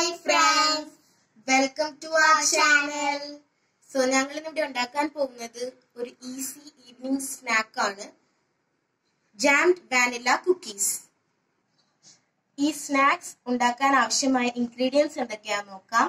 hi friends welcome to our channel so ഞങ്ങൾ ഇവിടെ ഉണ്ടാക്കാൻ പോകുന്നത് ഒരു ഈസി ഈവനിങ് സ്നാക്ക് ആണ് ജാംഡ് വാനില കുക്കീസ് ഈ സ്നാക്സ് ഉണ്ടാക്കാൻ ആവശ്യമായ ഇൻഗ്രീഡിയൻസ് എന്തൊക്കെയാന്ന് നോക്കാം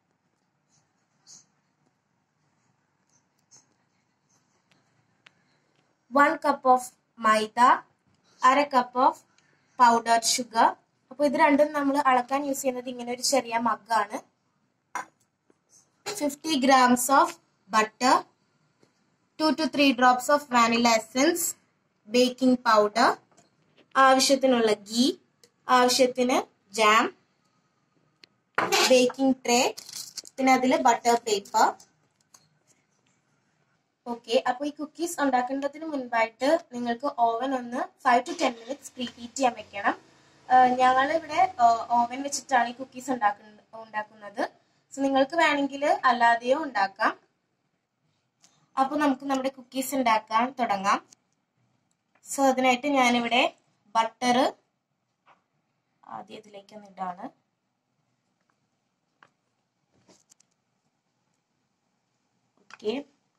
വൺ കപ്പ് ഓഫ് മൈദ അര കപ്പ് ഓഫ് പൗഡർ ഷുഗർ അപ്പൊ ഇത് രണ്ടും നമ്മൾ അളക്കാൻ യൂസ് ചെയ്യുന്നത് ഇങ്ങനെ ഒരു ചെറിയ മഗ്ഗാണ് fifty grams of butter two to three drops of vanilla essence baking powder ആവശ്യത്തിനുള്ള ഗീ ആവശ്യത്തിന് ജാം ബേക്കിംഗ് ട്രേ പിന്നെ അതിൽ ബട്ടർ പേപ്പർ ഓക്കെ അപ്പോൾ ഈ കുക്കീസ് ഉണ്ടാക്കേണ്ടതിന് മുൻപായിട്ട് നിങ്ങൾക്ക് ഓവൻ ഒന്ന് five to ten minutes preheat ചെയ്യാൻ വെക്കണം ഞങ്ങൾ ഇവിടെ ഓവൻ വെച്ചിട്ടാണ് ഈ കുക്കീസ് ഉണ്ടാക്കുന്നത് സോ നിങ്ങൾക്ക് വേണമെങ്കിൽ അല്ലാതെയോ ഉണ്ടാക്കാം അപ്പോൾ നമുക്ക് നമ്മുടെ കുക്കീസ് ഉണ്ടാക്കാൻ തുടങ്ങാം സോ അതിനായിട്ട് ഞാനിവിടെ ബട്ടർ ആദ്യം ഇതിലേക്ക് ഒന്ന് ഇടാണ് ഓക്കെ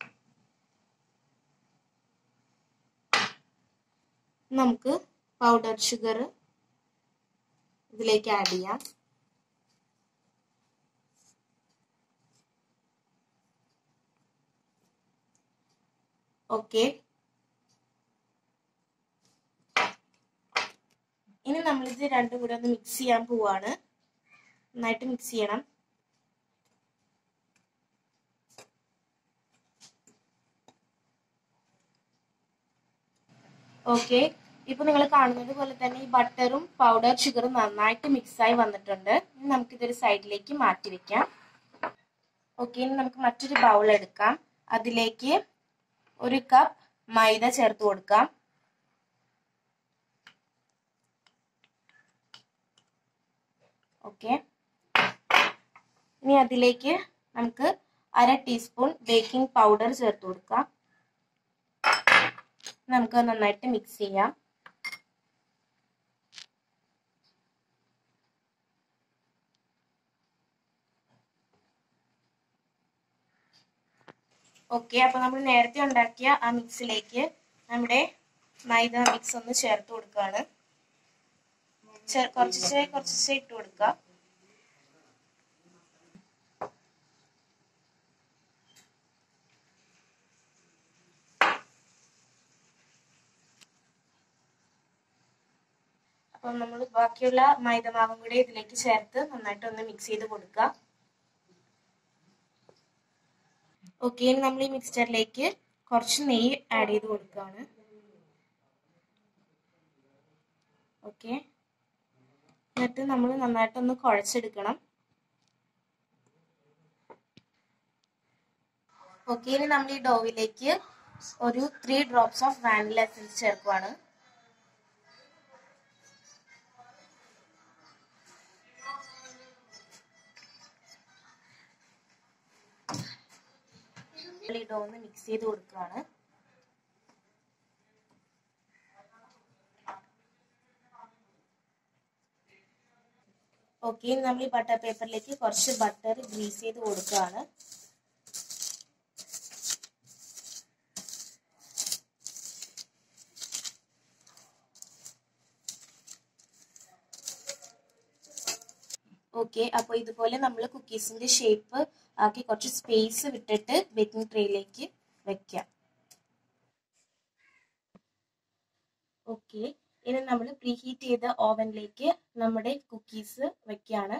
നമുക്ക് പൗഡർ ഷുഗർ ഇതിലേക്ക് ആഡ് ചെയ്യാം ഓക്കെ ഇനി നമ്മളിത് രണ്ടും കൂടെ ഒന്ന് മിക്സ് ചെയ്യാൻ പോവാണ് നന്നായിട്ട് മിക്സ് ചെയ്യണം ഓക്കെ ഇപ്പൊ നിങ്ങൾ കാണുന്നത് പോലെ തന്നെ ഈ ബട്ടറും പൗഡർ ഷുഗറും നന്നായിട്ട് മിക്സായി വന്നിട്ടുണ്ട് ഇനി നമുക്കിതൊരു സൈഡിലേക്ക് മാറ്റി വെക്കാം ഓക്കെ ഇനി നമുക്ക് മറ്റൊരു ബൗൾ എടുക്കാം അതിലേക്ക് ഒരു കപ്പ് മൈദ ചേർത്ത് കൊടുക്കാം ഓക്കെ ഇനി അതിലേക്ക് നമുക്ക് അര ടീസ്പൂൺ ബേക്കിംഗ് പൗഡർ ചേർത്ത് കൊടുക്കാം നമുക്ക് നന്നായിട്ട് മിക്സ് ചെയ്യാം ഓക്കെ അപ്പൊ നമ്മൾ നേരത്തെ ഉണ്ടാക്കിയ ആ മിക്സിലേക്ക് നമ്മുടെ മൈദ മിക്സ് ഒന്ന് ചേർത്ത് കൊടുക്കുകയാണ് കുറച്ച് കുറച്ച് ഇട്ട് കൊടുക്കുക അപ്പം നമ്മൾ ബാക്കിയുള്ള മൈദമാവും കൂടി ഇതിലേക്ക് ചേർത്ത് നന്നായിട്ട് ഒന്ന് മിക്സ് ചെയ്ത് കൊടുക്കുക ഓക്കെ ഇനി നമ്മൾ ഈ മിക്സ്ചറിലേക്ക് കുറച്ച് നെയ്യ് ആഡ് ചെയ്ത് കൊടുക്കുകയാണ് ഓക്കെ എന്നിട്ട് നമ്മൾ നന്നായിട്ടൊന്ന് കുഴച്ചെടുക്കണം ഓക്കെ ഇനി നമ്മൾ ഈ ഡോവിലേക്ക് ഒരു three drops of vanilla essence ചേർക്കുവാണ് ഈ ഡോ ഒന്ന് മിക്സ് ചെയ്ത് കൊടുക്കുകയാണ് ഓക്കെ നമ്മൾ ഈ ബട്ടർ പേപ്പറിലേക്ക് കുറച്ച് ബട്ടർ ഗ്രീസ് ചെയ്ത് കൊടുക്കുകയാണ് ഓക്കെ അപ്പോൾ ഇതുപോലെ നമ്മൾ കുക്കീസിന്റെ ഷേപ്പ് ആക്കി കുറച്ച് സ്പേസ് വിട്ടിട്ട് ബേക്കിംഗ് ട്രേയിലേക്ക് വെക്കാം ഓക്കെ ഇനി നമ്മൾ പ്രീ ഹീറ്റ് ചെയ്ത ഓവനിലേക്ക് നമ്മുടെ കുക്കീസ് വെക്കുകയാണ്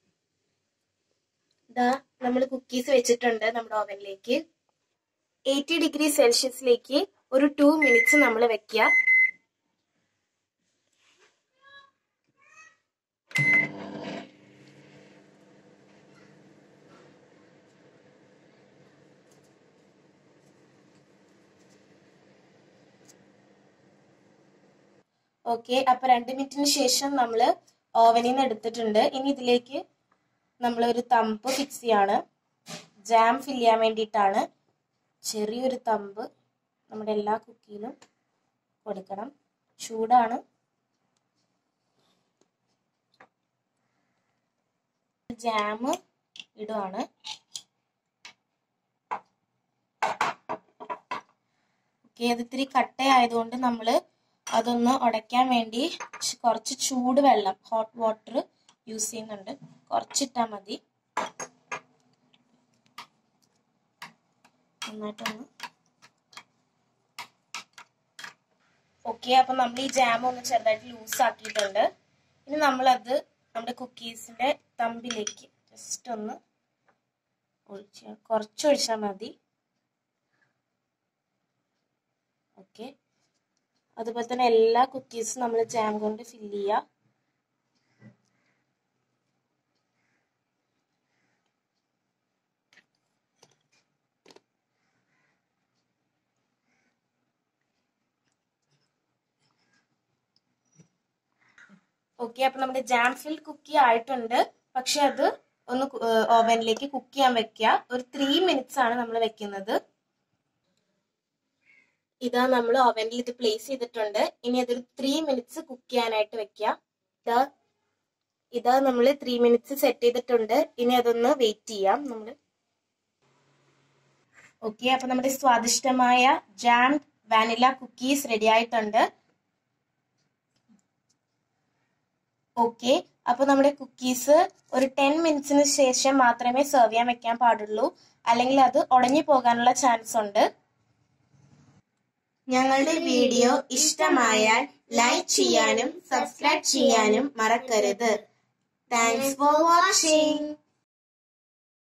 ഇതാ നമ്മൾ കുക്കീസ് വെച്ചിട്ടുണ്ട് നമ്മുടെ ഓവനിലേക്ക് എയ്റ്റി ഡിഗ്രി സെൽഷ്യസിലേക്ക് ഒരു ടു മിനിറ്റ്സ് നമ്മൾ വെക്കുക ഓക്കെ അപ്പൊ രണ്ട് മിനിറ്റിന് ശേഷം നമ്മൾ ഓവനിൽ നിന്ന് എടുത്തിട്ടുണ്ട് ഇനി ഇതിലേക്ക് നമ്മൾ ഒരു തമ്പ് ഫിക്സ് ചെയ്യാണ് ജാം ഫിൽ ചെയ്യാൻ വേണ്ടിയിട്ടാണ് ചെറിയൊരു തമ്പ് നമ്മുടെ എല്ലാ കുക്കിയിലും കൊടുക്കണം ചൂടാണ് ജാം ഇടുവാണ് ഓക്കെ അത് ഇത്തിരി കട്ടയായതുകൊണ്ട് നമ്മൾ അതൊന്ന് ഉടയ്ക്കാൻ വേണ്ടി ച് കുറച്ച് ചൂട് വെള്ളം ഹോട്ട് വാട്ടർ യൂസ് ചെയ്യുന്നുണ്ട് കുറച്ചിട്ടാൽ മതി നന്നായിട്ടൊന്ന് ഓക്കെ അപ്പൊ നമ്മൾ ഈ ജാം ഒന്ന് ചെറുതായിട്ട് ലൂസ് ആക്കിയിട്ടുണ്ട് ഇനി നമ്മളത് നമ്മുടെ കുക്കീസിന്റെ തമ്പിലേക്ക് ജസ്റ്റ് ഒന്ന് ഒഴിച്ച കുറച്ച് ഒഴിച്ചാൽ മതി ഓക്കെ അതുപോലെ തന്നെ എല്ലാ കുക്കീസും നമ്മൾ ജാം കൊണ്ട് ഫില്ല് ചെയ്യുക ഓക്കെ അപ്പൊ നമ്മുടെ ജാം ഫിൽ കുക്കി ആയിട്ടുണ്ട് പക്ഷെ അത് ഒന്ന് ഓവനിലേക്ക് കുക്ക് ചെയ്യാൻ വെക്കുക ഒരു ത്രീ മിനിറ്റ്സ് ആണ് നമ്മൾ വെക്കുന്നത് ഇതാ നമ്മൾ ഓവനിൽ ഇത് പ്ലേസ് ചെയ്തിട്ടുണ്ട് ഇനി അതൊരു ത്രീ മിനിറ്റ്സ് കുക്ക് ചെയ്യാനായിട്ട് വെക്കുക ഇതാ ഇതാ നമ്മൾ ത്രീ മിനിറ്റ്സ് സെറ്റ് ചെയ്തിട്ടുണ്ട് ഇനി അതൊന്ന് വെയിറ്റ് ചെയ്യാം നമ്മൾ ഓക്കെ അപ്പൊ നമ്മുടെ സ്വാദിഷ്ടമായ ജാം വാനില കുക്കീസ് റെഡി ആയിട്ടുണ്ട് ഓക്കെ അപ്പൊ നമ്മുടെ കുക്കീസ് ഒരു ടെൻ മിനിറ്റ്സിന് ശേഷം മാത്രമേ സെർവ് ചെയ്യാൻ വെക്കാൻ പാടുള്ളൂ അല്ലെങ്കിൽ അത് ഉടഞ്ഞു പോകാനുള്ള ചാൻസ് ഉണ്ട് ഞങ്ങളുടെ വീഡിയോ ഇഷ്ടമായാൽ ലൈക്ക് ചെയ്യാനും സബ്സ്ക്രൈബ് ചെയ്യാനും മറക്കരുത് താങ്ക്സ് ഫോർ വാച്ചിങ്